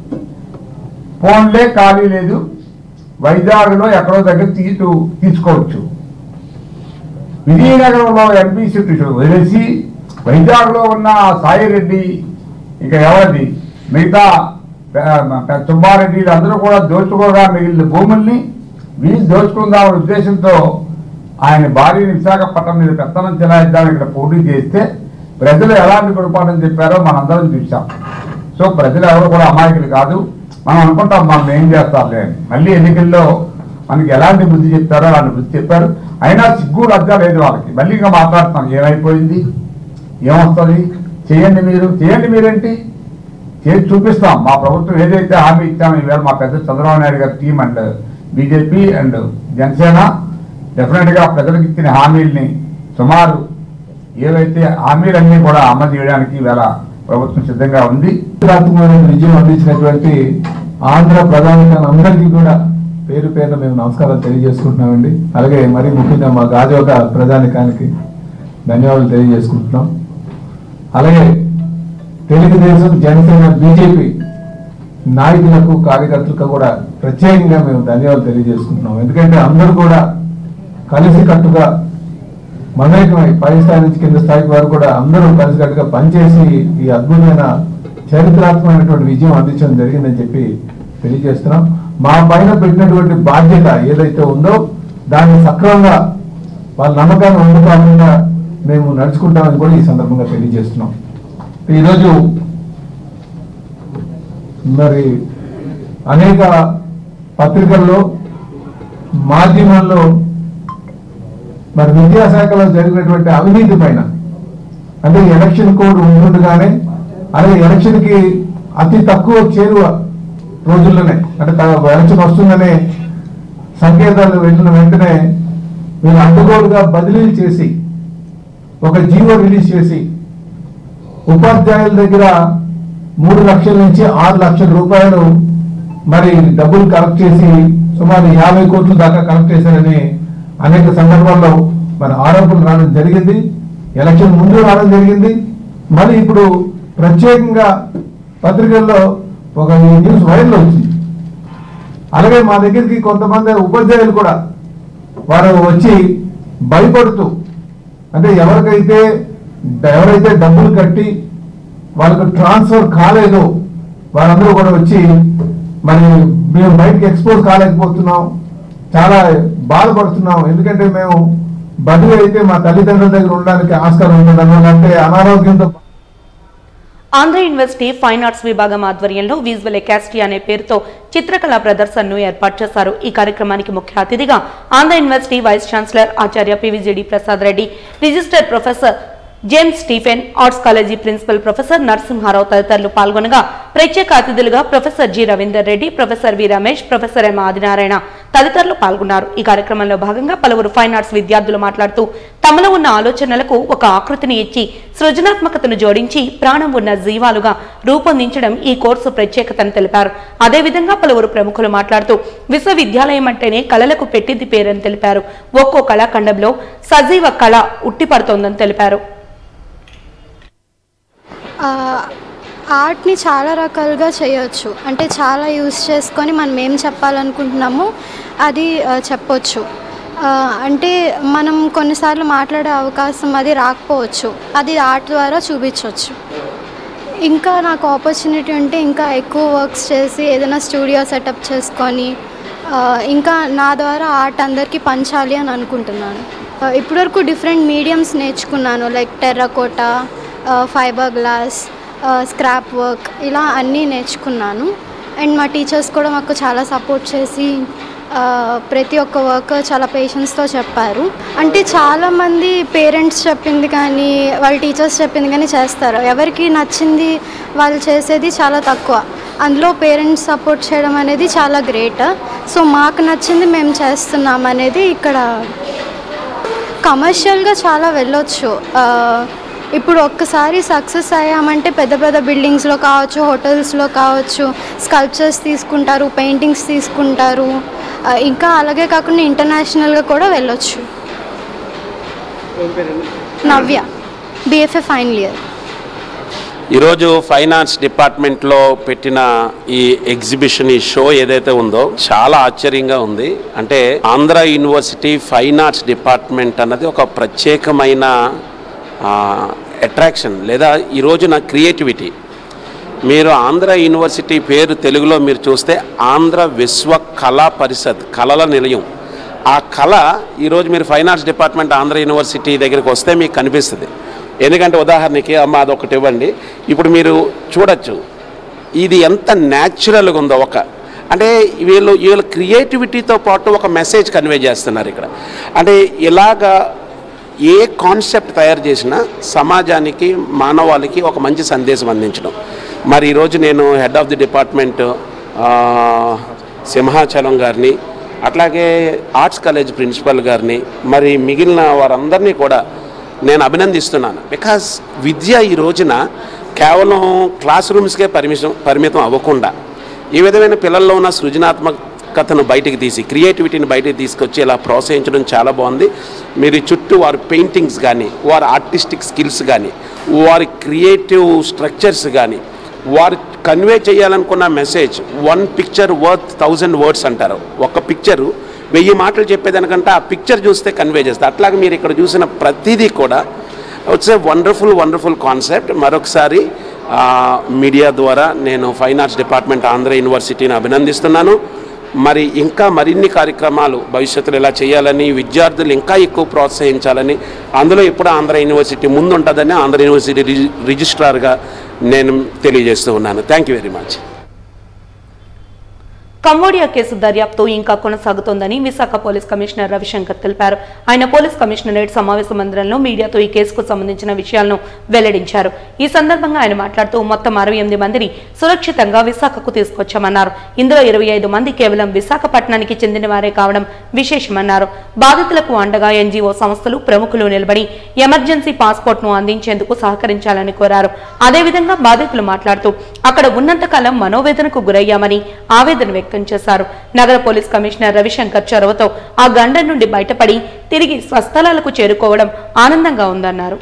ఫోన్లే ఖాళీ లేదు వైజాగ్లో ఎక్కడో దగ్గర సీటు తీసుకోవచ్చు విజయనగరంలో ఎంపీ సీటు వదిలేసి వైజాగ్లో ఉన్న సాయిరెడ్డి ఇంకా ఎవరిది మిగతా ఆ, సుబ్బారెడ్డి అందరూ కూడా దోచుకోగా మిగిలిన భూముల్ని వీళ్ళు దోచుకుందామనే ఉద్దేశంతో ఆయన భార్యని విశాఖపట్నం మీద పెత్తనం చెలాయిద్దామని ఇక్కడ పోటీ చేస్తే ప్రజలు ఎలాంటి గుణపాఠం చెప్పారో మనందరం చూసాం సో ప్రజలు ఎవరు కూడా అమాయకులు కాదు మనం అనుకుంటాం మనం ఏం చేస్తారులే అని మళ్ళీ ఎన్నికల్లో మనకి ఎలాంటి బుద్ధి చెప్తారో అలాంటి బుద్ధి చెప్పారు అయినా సిగ్గు లజ్జ లేదు వాళ్ళకి మళ్ళీ ఇంకా మాట్లాడుతున్నాం ఏమైపోయింది ఏమొస్తుంది చేయండి మీరు చేయండి మీరేంటి చేసి చూపిస్తాం మా ప్రభుత్వం ఏదైతే హామీ ఇచ్చామో ఈవేళ మా పెద్ద చంద్రబాబు నాయుడు గారి team and BJP and Janasena definite గా ప్రజలకు ఇచ్చిన హామీల్ని సుమారు ఏవైతే హామీలన్నీ కూడా అమలు చేయడానికి ఈవేళ ప్రభుత్వం సిద్ధంగా ఉంది చారిత్రాత్మకమైన విజయం అందించినటువంటి ఆంధ్ర ప్రధానికాన్ని అందరికీ కూడా పేరు పేరున మేము నమస్కారాలు తెలియజేసుకుంటున్నామండి అలాగే మరి ముఖ్యంగా మా గాజోక ప్రధానికానికి ధన్యవాదాలు తెలియజేసుకుంటున్నాం అలాగే తెలుగుదేశం జనసేన బీజేపీ నాయకులకు కార్యకర్తలకు కూడా ప్రత్యేకంగా మేము ధన్యవాదాలు తెలియజేసుకుంటున్నాం ఎందుకంటే అందరూ కూడా కలిసికట్టుగా మమేకమై పై స్థాయి నుంచి కింద స్థాయికి వరకు కూడా అందరూ కలిసికట్టుగా పనిచేసి ఈ అద్భుతమైన చరిత్రాత్మకమైనటువంటి విజయం అందించడం జరిగిందని చెప్పి తెలియజేస్తున్నాం మా పైన పెట్టినటువంటి బాధ్యత ఏదైతే ఉందో దాన్ని సక్రమంగా వాళ్ళ నమ్మకాన్ని ఉండుకోకుండా మేము నడుచుకుంటామని కూడా ఈ సందర్భంగా తెలియజేస్తున్నాం ఈరోజు మరి అనేక పత్రికల్లో మాధ్యమాల్లో మరి విద్యాశాఖలో జరిగినటువంటి అవినీతి పైన అంటే ఎలక్షన్ కోడ్ ఉంటుండగానే అలాగే ఎలక్షన్ కి అతి తక్కువ చేరువ రోజుల్లోనే అంటే త- ఎలక్షన్ వస్తుందనే సంకేతాలు వెళ్ళిన వెంటనే వీళ్ళు అడ్డుగోలుగా బదిలీలు చేసి ఒక జీవో రిలీజ్ చేసి ఉపాధ్యాయుల దగ్గర మూడు లక్షల నుంచి ఆరు లక్షల రూపాయలు మరి డబ్బులు కలెక్ట్ చేసి సుమారు యాభై కోట్ల దాకా కలెక్ట్ చేశారని అనేక సందర్భాల్లో మరి ఆరోపణలు రావడం జరిగింది ఎలక్షన్ ముందు రావడం జరిగింది మరి ఇప్పుడు ప్రత్యేకంగా పత్రికల్లో ఒక ఈ న్యూస్ వైరల్ అవుతుంది అలాగే మా దగ్గరికి కొంతమంది ఉపాధ్యాయులు కూడా వారు వచ్చి భయపడుతూ అంటే ఎవరికైతే ఎవరైతే డబ్బులు కట్టి వాళ్ళకు ట్రాన్స్ఫర్ కాలేదో వారందరూ కూడా వచ్చి మరి మేము బయటకి ఎక్స్పోజ్ కాలేకపోతున్నాం చాలా బాధపడుతున్నాం ఎందుకంటే మేము బదిలీ అయితే మా తల్లిదండ్రుల దగ్గర ఉండడానికి ఆస్కారం ఉండదు అంటే అనారోగ్యంతో ఆంధ్ర యూనివర్సిటీ ఫైన్ ఆర్ట్స్ విభాగం ఆధ్వర్యంలో విజువల్ ఎకాస్టీ అనే పేరుతో చిత్రకళా ప్రదర్శనను ఏర్పాటు చేశారు ఈ కార్యక్రమానికి ముఖ్య అతిథిగా ఆంధ్ర యూనివర్సిటీ వైస్ ఛాన్సలర్ ఆచార్య PVGD Prasad Reddy registered professor James Stephen arts college principal professor Narasimharao తదితరులు పాల్గొనగా ప్రత్యేక అతిథులుగా professor G Ravinder Reddy professor V Ramesh professor M Adinarayana తదితరులు పాల్గొన్నారు ఈ కార్యక్రమంలో భాగంగా పలువురు ఫైన్ ఆర్ట్స్ విద్యార్థులు మాట్లాడుతూ తమలో ఉన్న ఆలోచనలకు ఒక ఆకృతిని ఇచ్చి సృజనాత్మకతను జోడించి ప్రాణం ఉన్న జీవాలుగా రూపొందించడం ఈ కోర్సు ప్రత్యేకతను తెలిపారు అదేవిధంగా పలువురు ప్రముఖులు మాట్లాడుతూ విశ్వవిద్యాలయం అంటేనే కళలకు పెట్టింది పేరని తెలిపారు ఒక్కో కళాఖండంలో సజీవ కళ ఉట్టిపడుతోందని తెలిపారు ఆ, ఆర్ట్ని చాలా రకాలుగా చేయొచ్చు అంటే చాలా యూస్ చేసుకొని మనం ఏం చెప్పాలనుకుంటున్నామో అది ఆ, చెప్పొచ్చు ఆ, అంటే మనం కొన్నిసార్లు మాట్లాడే అవకాశం అది రాకపోవచ్చు అది ఆర్ట్ ద్వారా చూపించవచ్చు ఇంకా నాకు ఆపర్చునిటీ ఉంటే ఇంకా ఎక్కువ వర్క్స్ చేసి ఏదైనా స్టూడియో సెటప్ చేసుకొని ఆ, ఇంకా నా ద్వారా ఆర్ట్ అందరికీ పంచాలి అని అనుకుంటున్నాను ఆ, ఇప్పటివరకు డిఫరెంట్ మీడియమ్స్ నేర్చుకున్నాను like terracotta fibre glass scrap work ఇలా అన్నీ నేర్చుకున్నాను అండ్ మా టీచర్స్ కూడా మాకు చాలా సపోర్ట్ చేసి ఆ, ప్రతి ఒక్క వర్క్ చాలా పేషెన్స్తో చెప్పారు అంటే చాలామంది పేరెంట్స్ చెప్పింది కానీ వాళ్ళ టీచర్స్ చెప్పింది కానీ చేస్తారు ఎవరికి నచ్చింది వాళ్ళు చేసేది చాలా తక్కువ అందులో పేరెంట్స్ సపోర్ట్ చేయడం అనేది చాలా గ్రేట్ సో మాకు నచ్చింది మేము చేస్తున్నాం అనేది ఇక్కడ కమర్షియల్గా చాలా వెళ్ళొచ్చు ఆ, ఇప్పుడు ఒక్కసారి సక్సెస్ అయ్యామంటే పెద్ద పెద్ద బిల్డింగ్స్లో కావచ్చు హోటల్స్లో కావచ్చు స్కల్ప్చర్స్ తీసుకుంటారు పెయింటింగ్స్ తీసుకుంటారు ఆ, ఇంకా అలాగే కాకుండా ఇంటర్నేషనల్గా కూడా వెళ్ళొచ్చు నవ్య బిఎఫ్ఏ ఫైనల్ ఇయర్ ఈరోజు ఫైన్ ఆర్ట్స్ డిపార్ట్మెంట్లో పెట్టిన ఈ ఎగ్జిబిషన్ ఈ షో ఏదైతే ఉందో చాలా ఆశ్చర్యంగా ఉంది అంటే Andhra university fine arts department అన్నది ఒక ప్రత్యేకమైన అట్రాక్షన్ లేదా ఈ రోజున క్రియేటివిటీ మీరు ఆంధ్ర యూనివర్సిటీ పేరు తెలుగులో మీరు చూస్తే ఆంధ్ర విశ్వ కళా పరిషత్ కళల నిలయం ఆ కళ ఈరోజు మీరు fine arts department Andhra university దగ్గరికి వస్తే మీకు కనిపిస్తుంది ఎందుకంటే ఉదాహరణకి అమ్మ అదొకటి ఇవ్వండి ఇప్పుడు మీరు చూడొచ్చు ఇది ఎంత న్యాచురల్గా ఉందో ఒక అంటే వీళ్ళు వీళ్ళ క్రియేటివిటీతో పాటు ఒక మెసేజ్ కన్వే చేస్తున్నారు ఇక్కడ అంటే ఇలాగా ఏ కాన్సెప్ట్ తయారు చేసినా సమాజానికి మానవాళికి ఒక మంచి సందేశం అందించడం మరి ఈరోజు నేను హెడ్ ఆఫ్ ది డిపార్ట్మెంట్ ఆ, సింహాచలం గారిని అట్లాగే ఆర్ట్స్ కాలేజ్ ప్రిన్సిపల్ గారిని మరి మిగిలిన వారందరినీ కూడా నేను అభినందిస్తున్నాను బికాస్ విద్య ఈ రోజున కేవలం క్లాస్ రూమ్స్కే పరిమితం పరిమితం అవ్వకుండా ఈ విధమైన పిల్లల్లో ఉన్న సృజనాత్మకతను బయటికి తీసి క్రియేటివిటీని బయటికి తీసుకొచ్చి ఇలా ప్రోత్సహించడం చాలా బాగుంది మీరు చుట్టూ వారి పెయింటింగ్స్ కానీ వారి ఆర్టిస్టిక్ స్కిల్స్ కానీ వారి క్రియేటివ్ స్ట్రక్చర్స్ కానీ వారు కన్వే చేయాలనుకున్న message one picture worth thousand words అంటారు ఒక పిక్చరు వెయ్యి మాటలు చెప్పేదానికంటే ఆ పిక్చర్ చూస్తే కన్వే చేస్తుంది అట్లాగే మీరు ఇక్కడ చూసిన ప్రతిదీ కూడా it's a wonderful wonderful concept మరొకసారి ఆ, మీడియా ద్వారా నేను ఫైన్ ఆర్ట్స్ డిపార్ట్మెంట్ ఆంధ్ర యూనివర్సిటీని అభినందిస్తున్నాను మరి ఇంకా మరిన్ని కార్యక్రమాలు భవిష్యత్తులో ఇలా చేయాలని విద్యార్థులు ఇంకా ఎక్కువ ప్రోత్సహించాలని అందులో ఇప్పుడు ఆంధ్ర యూనివర్సిటీ ముందుంటుందని ఆంధ్ర యూనివర్సిటీ రిజి రిజిస్ట్రార్గా నేను తెలియజేస్తూ ఉన్నాను thank you very much Cambodia case దర్యాప్తు ఇంకా కొనసాగుతోందని విశాఖ పోలీస్ కమిషనర్ రవిశంకర్ తెలిపారు ఆయన పోలీస్ కమిషనరేట్ సమావేశ మందిరంలో మీడియాతో ఈ కేసుకు సంబంధించిన విషయాలను వెల్లడించారు ఈ సందర్భంగా ఆయన మాట్లాడుతూ మొత్తం అరవై ఎనిమిది మందిని సురక్షితంగా విశాఖకు తీసుకొచ్చామన్నారు ఇందులో ఇరవై ఐదు మంది కేవలం విశాఖపట్నానికి చెందిన వారే కావడం విశేషమన్నారు బాధితులకు అండగా ఎన్జీఓ సంస్థలు ప్రముఖులు నిలబడి ఎమర్జెన్సీ పాస్పోర్ట్ ను అందించేందుకు సహకరించాలని కోరారు అదేవిధంగా బాధితులు మాట్లాడుతూ అక్కడ ఉన్నంతకాలం మనోవేదనకు గురయ్యామని ఆవేదన వ్యక్తం చేశారు నగర పోలీస్ కమిషనర్ రవిశంకర్ చొరవతో ఆ గండం నుండి బయటపడి తిరిగి స్వస్థలాలకు చేరుకోవడం ఆనందంగా ఉందన్నారు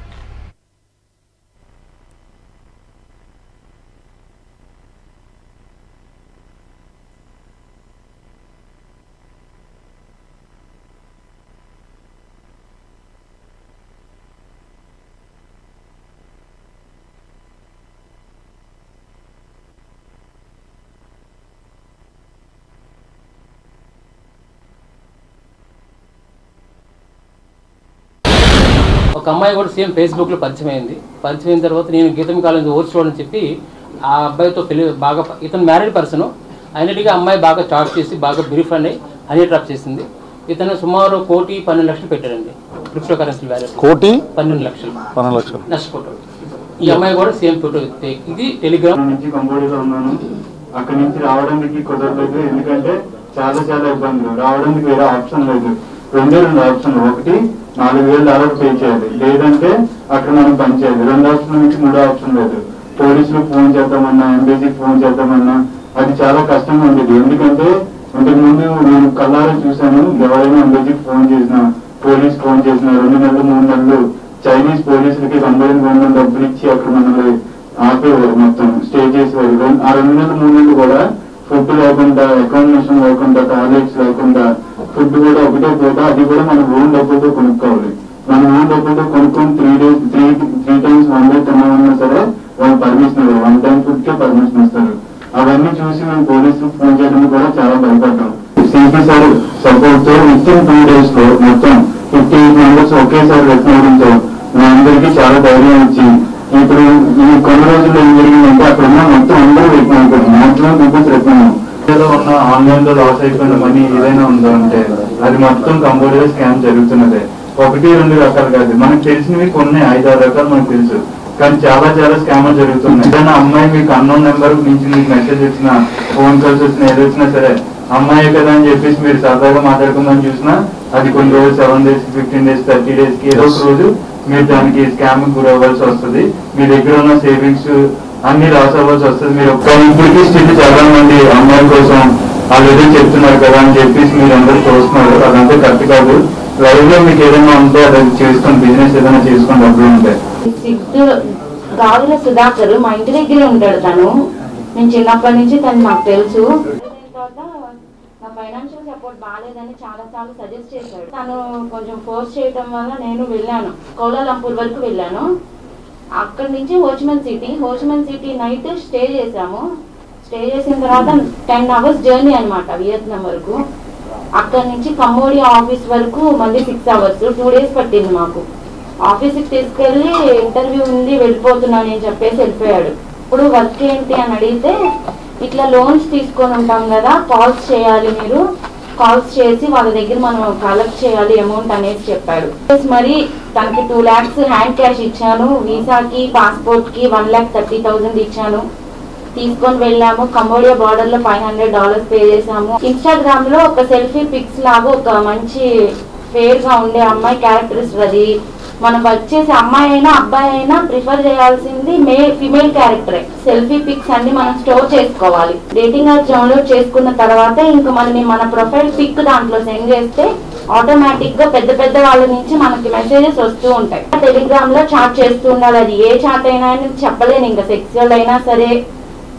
ఒక అమ్మాయి కూడా సేమ్ ఫేస్బుక్లో పరిచయం అయింది పరిచయం అయిన తర్వాత నేను గీతం కాలేజ్ ఓర్చుకోవడం చెప్పి ఆ అబ్బాయితో పెళ్లి బాగా ఇతను మ్యారీడ్ పర్సన్ అయినట్టుగా అమ్మాయి బాగా చాట్ చేసి బాగా బ్రీఫ్ అని హనీ ట్రాప్ చేసింది ఇతను సుమారు కోటి పన్నెండు లక్షలు పెట్టాడండి క్రిప్టో కరెన్సీ వాల్యూ కోటి పన్నెండు లక్షలు పన్నెండు లక్షలు నష్టపోతాడు ఈ అమ్మాయి కూడా సేమ్ ఫోటో ఇది టెలిగ్రామ్ నుంచి కంబోడియాలో ఉన్నాను అక్కడి నుంచి రావడానికి కుదరలేదు ఎందుకంటే చాలా చాలా ఇబ్బందులు రావడానికి వేరే ఆప్షన్ లేదు రెండే రెండు ఆప్షన్ ఒకటి నాలుగు వేలు డాలర్ పే చేయాలి లేదంటే అక్కడ మనం పని చేయాలి రెండు ఆప్షన్ నుంచి మూడో ఆప్షన్ లేదు పోలీసులు ఫోన్ చేద్దామన్నా ఎంబీసీకి ఫోన్ చేద్దామన్నా అది చాలా కష్టంగా ఉండేది ఎందుకంటే ఇంతకు ముందు నేను కళ్ళారా చూశాను ఎవరైనా ఎంబీసీకి ఫోన్ చేసినా పోలీస్ ఫోన్ చేసినా రెండు నెలలు మూడు నెలలు చైనీస్ పోలీసులకి కంబైన్ వందల డబ్బులు ఇచ్చి అక్కడ మనల్ని ఆపేవారు మొత్తం స్టే చేసేవారు రెం- ఆ రెండు నెలలు మూడు నెలలు కూడా ఫుడ్ లేకుండా అకామిడేషన్ లేకుండా టాయిలెట్స్ లేకుండా ఫుడ్ కూడా ఒకటే పూట అది కూడా మనం ఓన్ డబ్బులతో కొనుక్కోవాలి మనం ఓన్ డబ్బులతో కొనుక్కొని three days three three times one day తినాలన్నా సరే వాళ్ళు పర్మిషన్ ఇవ్వరు వన్ టైం ఫుడ్ కే పర్మిషన్ ఇస్తారు అవన్నీ చూసి మేము పోలీసులు ఫోన్ చేయడానికి కూడా చాలా భయపడ్డాం సిపి సార్ సపోర్ట్ తో విత్ ఇన్ టూ డేస్ లో మొత్తం ఫిఫ్టీ ఎయిట్ మెంబర్స్ ఒకేసారి పెట్టినడంతో మా అందరికీ చాలా ధైర్యం ఇచ్చి ఇప్పుడు ఈ కొన్ని రోజుల్లో ఏం జరిగిందంటే అక్కడ ఉన్న మొత్తం అందరూ పెట్టినాం ఇక్కడ మాక్సిమం పీపుల్స్ పెట్టినాము ఏదో ఉన్న ఆన్లైన్ లో లాస్ అయిపోయిన మనీ ఏదైనా ఉందో అంటే అది మొత్తం కంప్యూటర్ స్కామ్ జరుగుతున్నదే ఒకటి రెండు రకాలు కాదు మనకు తెలిసినవి కొన్ని ఐదు ఆరు రకాలు మనకు తెలుసు కానీ చాలా చాలా స్కామ్లు జరుగుతున్నాయి ఏదైనా అమ్మాయి మీకు అన్నోన్ నెంబర్ నుంచి మీకు మెసేజ్ వచ్చినా ఫోన్ కాల్స్ వచ్చినా ఏది వచ్చినా సరే అమ్మాయి కదా అని చెప్పేసి మీరు సరదాగా మాట్లాడుకుందని చూసినా అది కొన్ని రోజులు seven days fifteen days thirty days కి ఏదో ఒక రోజు మీరు దానికి స్కామ్ గురి అవ్వాల్సి వస్తుంది మీ దగ్గర ఉన్న సేవింగ్స్ అన్ని లాస్ అవ్వాల్సి వస్తుంది మీరు ఒక్క ఇప్పటికీ స్థితి చాలా మంది అమ్మాయిల కోసం వాళ్ళు ఏదో చెప్తున్నారు కదా అని చెప్పేసి మీరు అందరూ చూస్తున్నారు అదంతా కరెక్ట్ కాదు లైవ్ లో మీకు ఏదైనా ఉంటే అది చేసుకోండి బిజినెస్ ఏదైనా చేసుకోండి డబ్బులు ఉంటాయి సిద్ధు గాజుల సుధాకర్ మా ఇంటి దగ్గరే ఉంటాడు తను నేను చిన్నప్పటి నుంచి తను నాకు తెలుసు తర్వాత నా ఫైనాన్షియల్ సపోర్ట్ బాగాలేదని చాలా సార్లు సజెస్ట్ చేశాడు తను కొంచెం ఫోర్స్ చేయడం వల్ల నేను వెళ్ళాను కౌలాలంపూర్ వరకు వెళ్ళాను అక్కడి నుంచి Ho Chi Minh city Ho Chi Minh city night stay చేసాము స్టే చేసిన తర్వాత టెన్ అవర్స్ జర్నీ అన్నమాట వియత్నాం వరకు అక్కడి నుంచి కంబోడియా ఆఫీస్ వరకు మళ్ళీ సిక్స్ అవర్స్ టూ డేస్ పట్టింది మాకు ఆఫీస్కి తీసుకెళ్ళి ఇంటర్వ్యూ ఉంది వెళ్ళిపోతున్నాను అని చెప్పేసి వెళ్ళిపోయాడు ఇప్పుడు వర్క్ ఏంటి అని అడిగితే ఇట్లా లోన్స్ తీసుకొని ఉంటాం కదా కాల్స్ చేయాలి మీరు కాల్స్ చేసి వాళ్ళ దగ్గర మనం కలెక్ట్ చేయాలి అమౌంట్ అనేది చెప్పాడు మరి తనకి టూ ల్యాక్స్ హ్యాండ్ క్యాష్ ఇచ్చాను వీసాకి పాస్పోర్ట్ కి వన్ ల్యాక్ థర్టీ థౌసండ్ ఇచ్చాను తీసుకొని వెళ్ళాము కంబోడియా బార్డర్ లో ఫైవ్ హండ్రెడ్ డాలర్స్ పే చేసాము ఇన్స్టాగ్రామ్ లో ఒక సెల్ఫీ పిక్స్ లాగా ఒక మంచి ఫేర్ గా ఉండే అమ్మాయి క్యారెక్టరిస్ట్ అది మనం వచ్చేసి అమ్మాయి అయినా అబ్బాయి అయినా ప్రిఫర్ చేయాల్సింది మే ఫిమేల్ క్యారెక్టరే సెల్ఫీ పిక్స్ అన్ని మనం స్టోర్ చేసుకోవాలి డేటింగ్ యాప్ డౌన్లోడ్ చేసుకున్న తర్వాత ఇంకా మనని మన ప్రొఫైల్ పిక్ దాంట్లో సెండ్ చేస్తే ఆటోమేటిక్ గా పెద్ద పెద్ద వాళ్ళ నుంచి మనకి మెసేజెస్ వస్తూ ఉంటాయి టెలిగ్రామ్ లో చాట్ చేస్తూ ఉండాలి అది ఏ చాట్ అయినా అని చెప్పలేను ఇంకా సెక్సువల్ అయినా సరే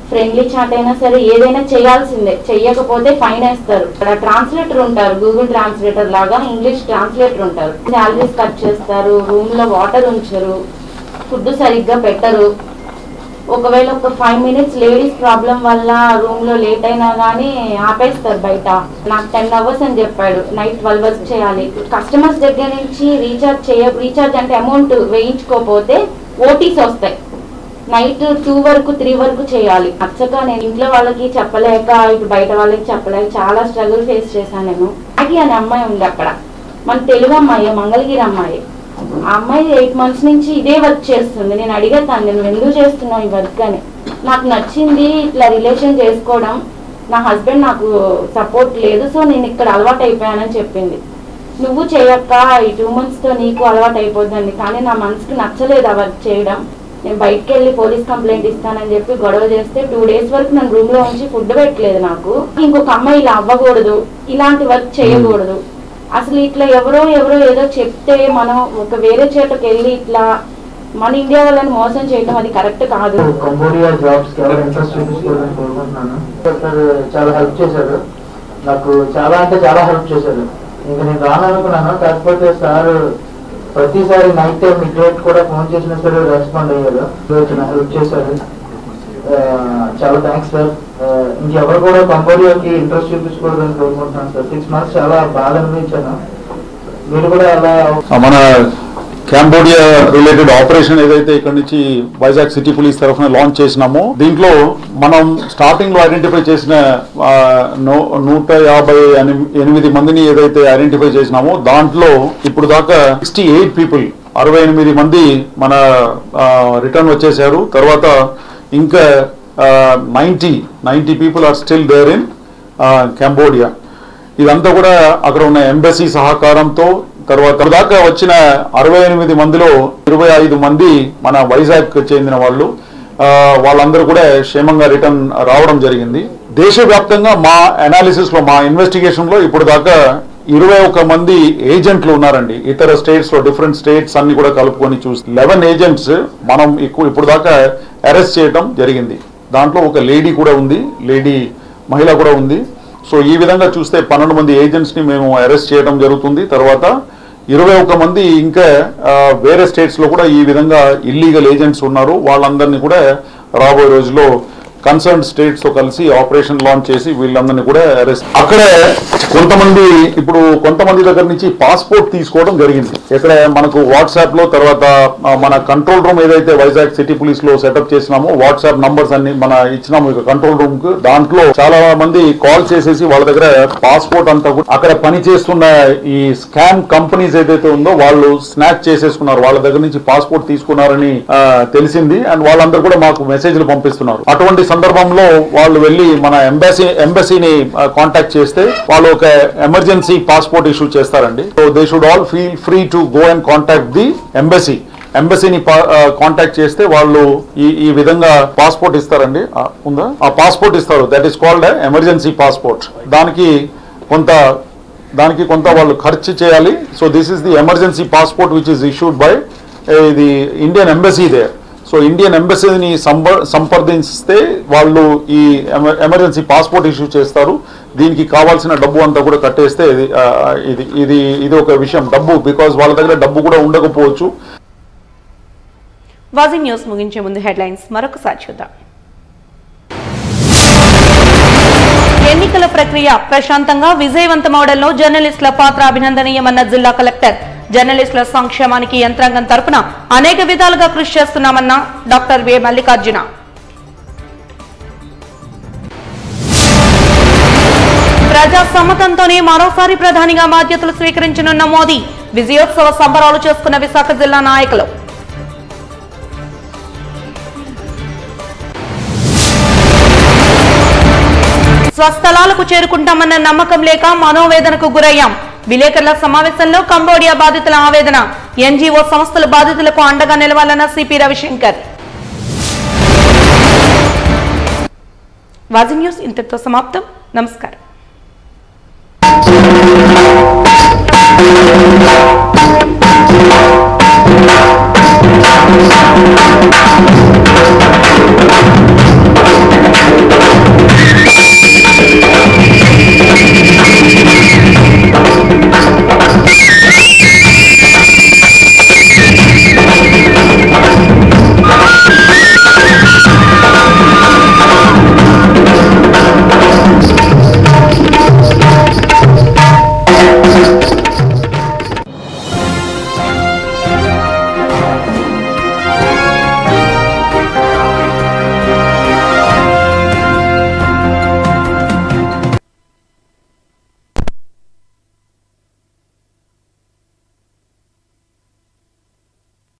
ఫ్రెండ్లీ చాట్ అయినా సరే ఏదైనా చేయాల్సిందే చెయ్యకపోతే ఫైన్ వేస్తారు ఇక్కడ ట్రాన్స్లేటర్ ఉంటారు గూగుల్ ట్రాన్స్లేటర్ లాగా ఇంగ్లీష్ ట్రాన్స్లేటర్ ఉంటారు శాలరీస్ కట్ చేస్తారు రూమ్ లో వాటర్ ఉంచరు ఫుడ్ సరిగ్గా పెట్టరు ఒకవేళ ఒక ఫైవ్ మినిట్స్ లేడీస్ ప్రాబ్లం వల్ల రూమ్ లో లేట్ అయినా కానీ ఆపేస్తారు బయట నాకు టెన్ అవర్స్ అని చెప్పాడు నైట్ ట్వెల్వ్ అవర్స్ చేయాలి కస్టమర్స్ దగ్గర నుంచి రీఛార్జ్ చేయ రీఛార్జ్ అంటే అమౌంట్ వేయించుకోకపోతే ఓటీస్ వస్తాయి నైట్ టూ వరకు త్రీ వరకు చేయాలి నచ్చక నేను ఇంట్లో వాళ్ళకి చెప్పలేక ఇటు బయట వాళ్ళకి చెప్పలేక చాలా స్ట్రగుల్ ఫేస్ చేశాను నేను నాకి అనే అమ్మాయి ఉంది అక్కడ మన తెలుగు అమ్మాయి మంగళగిరి అమ్మాయి ఆ అమ్మాయి ఎయిట్ మంత్స్ నుంచి ఇదే వర్క్ చేస్తుంది నేను అడిగేతాను నువ్వు ఎందుకు చేస్తున్నావు ఈ వర్క్ అని నాకు నచ్చింది ఇట్లా రిలేషన్ చేసుకోవడం నా హస్బెండ్ నాకు సపోర్ట్ లేదు సో నేను ఇక్కడ అలవాటు అయిపోయానని చెప్పింది నువ్వు చేయక్క ఈ టూ మంత్స్తో నీకు అలవాటు అయిపోద్దండి కానీ నా మనసుకి నచ్చలేదు ఆ వర్క్ చేయడం నేను బయటకు వెళ్ళి పోలీస్ కంప్లైంట్ ఇస్తానని చెప్పి గొడవ చేస్తే టూ డేస్ వరకు నన్ను రూమ్ లో ఉంచి ఫుడ్ పెట్టలేదు నాకు ఇంకొక అమ్మాయి ఇలా అవ్వకూడదు ఇలాంటి వర్క్ చేయకూడదు అసలు ఇట్లా ఎవరో ఎవరో ఏదో చెప్తే మనం ఒక వేరే చోటకి వెళ్ళి ఇట్లా మన ఇండియా వాళ్ళని మోసం చేయడం అది కరెక్ట్ కాదు కంబోడియా జాబ్స్ కి ఎవరు ఇంట్రెస్ట్ చూపించుకోవాలని కోరుకుంటున్నాను సార్ చాలా హెల్ప్ చేశారు నాకు చాలా అంటే చాలా హెల్ప్ చేశారు ఇంకా నేను రాననుకున్నాను కాకపోతే సార్ ప్రతిసారి నైట్ టైం మిడ్ కూడా ఫోన్ చేసినా సరే రెస్పాండ్ అయ్యారు వచ్చిన హెల్ప్ చేశారు ఆ, చాలా థ్యాంక్స్ సార్ ఆ, ఇంకెవరు కూడా కంబోడియాకి ఇంట్రెస్ట్ చూపించుకోవాలని కోరుకుంటున్నాను సార్ సిక్స్ మంత్స్ చాలా బాధ అనిపించాను మీరు కూడా అలా మన కాంబోడియా రిలేటెడ్ ఆపరేషన్ ఏదైతే ఇక్కడ నుంచి వైజాగ్ సిటీ పోలీస్ తరఫున లాంచ్ చేసినామో దీంట్లో మనం స్టార్టింగ్ లో ఐడెంటిఫై చేసిన ఆ, నూ- నూట యాభై ఎనిమి- ఎనిమిది మందిని ఏదైతే ఐడెంటిఫై చేసినామో దాంట్లో ఇప్పుడు దాకా సిక్స్టీ ఎయిట్ పీపుల్ అరవై ఎనిమిది మంది మన రిటర్న్ వచ్చేసారు తర్వాత ఇంకా ninety ninety people are still there in Cambodia ఇదంతా కూడా అక్కడ ఉన్న ఎంబసీ సహకారంతో తర్వాత దాకా వచ్చిన అరవై ఎనిమిది మందిలో ఇరవై ఐదు మంది మన వైజాగ్ చెందిన వాళ్ళు ఆ, వాళ్ళందరూ కూడా క్షేమంగా రిటర్న్ రావడం జరిగింది దేశవ్యాప్తంగా మా అనాలిసిస్ లో మా ఇన్వెస్టిగేషన్ లో ఇప్పుడు దాకా ఇరవై ఒక మంది ఏజెంట్లు ఉన్నారండి ఇతర స్టేట్స్ లో డిఫరెంట్ స్టేట్స్ అన్ని కూడా కలుపుకొని చూసి లెవెన్ ఏజెంట్స్ మనం ఎక్కువ ఇప్పుడు దాకా అరెస్ట్ చేయడం జరిగింది దాంట్లో ఒక లేడీ కూడా ఉంది లేడీ మహిళ కూడా ఉంది సో ఈ విధంగా చూస్తే పన్నెండు మంది ఏజెంట్స్ ని మేము అరెస్ట్ చేయడం జరుగుతుంది తర్వాత ఇరవై ఒక్క మంది ఇంకా ఆ, వేరే స్టేట్స్ లో కూడా ఈ విధంగా ఇల్లీగల్ ఏజెంట్స్ ఉన్నారు వాళ్ళందరినీ కూడా రాబోయే రోజుల్లో కన్సర్న్ స్టేట్స్ తో కలిసి ఆపరేషన్ లాంచ్ చేసి వీళ్ళందరినీ కూడా అరెస్ట్ అక్కడే కొంతమంది ఇప్పుడు కొంతమంది దగ్గర నుంచి పాస్పోర్ట్ తీసుకోవడం జరిగింది ఇక్కడ మనకు వాట్సాప్ లో తర్వాత ఆ, మన కంట్రోల్ రూమ్ ఏదైతే వైజాగ్ సిటీ పోలీస్ లో సెటప్ చేసినామో వాట్సాప్ నంబర్స్ అన్ని మన ఇచ్చినాము ఇక కంట్రోల్ రూమ్ కు దాంట్లో చాలా మంది కాల్ చేసేసి వాళ్ళ దగ్గర పాస్పోర్ట్ అంతా కూడా అక్కడ పని చేస్తున్న ఈ స్కామ్ కంపెనీస్ ఏదైతే ఉందో వాళ్ళు స్నాచ్ చేసేసుకున్నారు వాళ్ళ దగ్గర నుంచి పాస్పోర్ట్ తీసుకున్నారని ఆ, తెలిసింది అండ్ వాళ్ళందరూ కూడా మాకు మెసేజ్లు పంపిస్తున్నారు అటువంటి సందర్భంలో వాళ్ళు వెళ్ళి మన ఎంబసీ ఎంబసీని కాంటాక్ట్ చేస్తే వాళ్ళు ఒక ఎమర్జెన్సీ పాస్పోర్ట్ ఇష్యూ చేస్తారండి so they should all feel free to go and contact the embassy ఎంబసీని కాంటాక్ట్ చేస్తే వాళ్ళు ఈ ఈ విధంగా పాస్పోర్ట్ ఇస్తారండి ఆ, ఉందా ఆ పాస్పోర్ట్ ఇస్తారు that is called emergency passport దానికి కొంత దానికి కొంత వాళ్ళు ఖర్చు చేయాలి so this is the emergency passport which is issued by ఇది Indian embassy they so Indian ఎంబసీని సంప సంప్రదిస్తే వాళ్ళు ఈ ఎమ- ఎమర్జెన్సీ పాస్పోర్ట్ ఇష్యూ చేస్తారు దీనికి కావాల్సిన డబ్బు అంతా కూడా కట్టేస్తే ఇది ఆ, ఇది ఇది ఇది ఒక విషయం డబ్బు బికాజ్ వాళ్ళ దగ్గర డబ్బు కూడా ఉండకపోవచ్చు వాజీ న్యూస్ ముగించే ముందు హెడ్లైన్స్ మరొకసారి చూద్దాం ఎన్నికల ప్రక్రియ ప్రశాంతంగా విజయవంతమవడంలో జర్నలిస్టుల పాత్ర అభినందనీయమన్న జిల్లా కలెక్టర్ జర్నలిస్టుల సంక్షేమానికి యంత్రాంగం తరపున అనేక విధాలుగా కృషి చేస్తున్నామన్న డాక్టర్ వే మల్లికార్జున ప్రజా సమ్మతంతోనే మరోసారి ప్రధానిగా బాధ్యతలు స్వీకరించనున్న మోదీ విజయోత్సవ సంబరాలు చేసుకున్న విశాఖ జిల్లా నాయకులు స్వస్థలాలకు చేరుకుంటామన్న నమ్మకం లేక మనోవేదనకు గురయ్యాం విలేకరుల సమావేశంలో కంబోడియా బాధితుల ఆవేదన ఎన్జీఓ సంస్థల బాధితులకు అండగా నిలవాలన్న సిపి రవిశంకర్ వాజీ న్యూస్ ఇంతటితో సమాప్తం నమస్కారం Thank you.